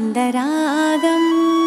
ఆనందరాగం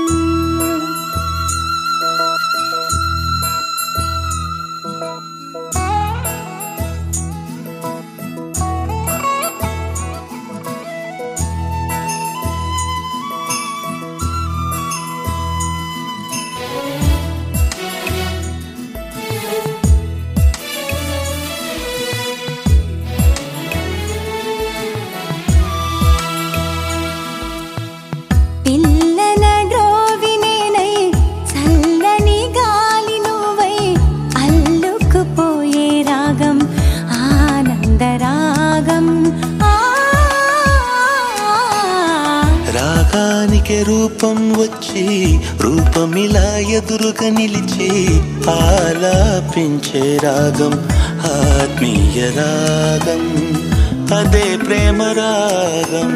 పిల్లల గ్రోవినేనై చల్లని గాలి నువ్వై అల్లుకుపోయే రాగం ఆనందరాగం ఆ రాగానికి రూపం వచ్చి రూపమిలా ఎదురుగా నిలిచి ఆలాపించే రాగం ఆత్మీయ రాగం అదే ప్రేమ రాగం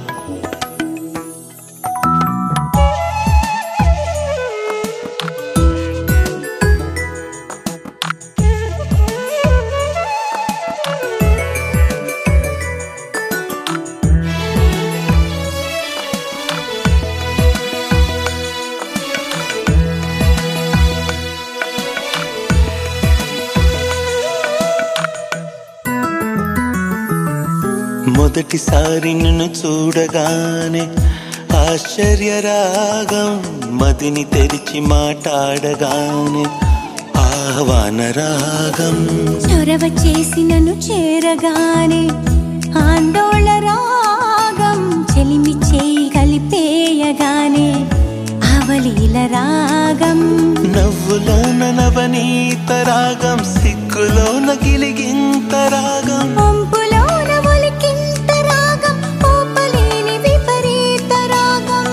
మొదటిసారి నిన్ను చూడగానే ఆశ్చర్య రాగం మదిని తెరిచి మాట్లాడగానే ఆహ్వాన రాగం చొరవ చేసి నన్ను చేరగానే ఆందోళ రాగం చెలిమి చేయి కలిపేయగానే అవలీల రాగం నవ్వులోన నవనీత రాగం సిగ్గులోన గిలిగింత రాగం పంపులోన ఒలికింత రాగం ఊపలేని విపరీత రాగం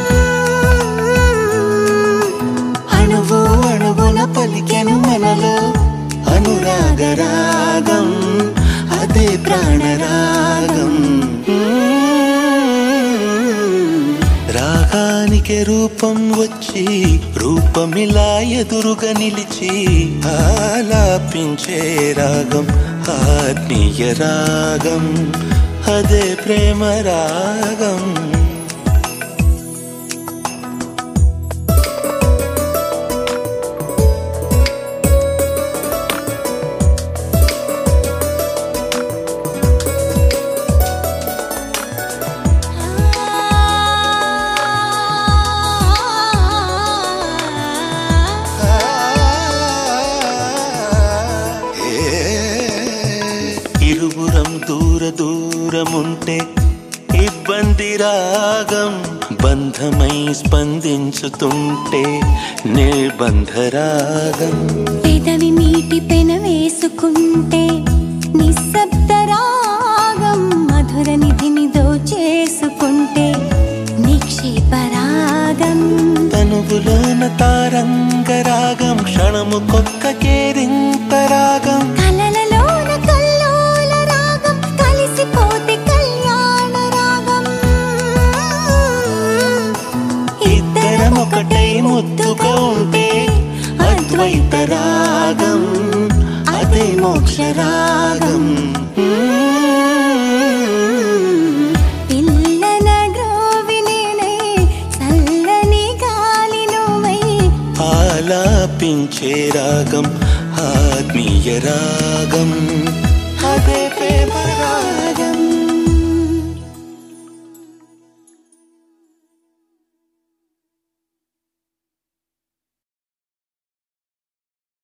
అణువు అణువున పలికెను మనలో అనురాగ రాగం అదే ప్రాణరాగం రాగానికి రూపం వచ్చి రూపమిలా ఎదురుగా నిలిచి ఆలాపించే రాగం ఆత్మీయ రాగం అదే ప్రేమ రాగం ఇరువురం దూర దూరముంటే ఇబ్బంది రాగం బంధమై స్పందించుతుంటే నిర్బంధ రాగం పెదవి మీటి పెన వేసుకుంటే నిశ్శబ్ద రాగం మధుర నిధిని దోచేసుకుంటే నిక్షేప రాగం తనువులోన తారంగ రాగం క్షణము కొక్క కేరింత రాగం కలలలోన కల్లోల రాగం కలిసిపోతే కళ్యాణ రాగం ఇద్దరం ఒకటై ముద్దుగా ఉంటే అద్వైత రాగం అదే మోక్ష రాగం పిల్లల గ్రోవినేనై చల్లని గాలి నువ్వై ఆలాపించే రాగం ఆత్మీయ రాగం అదే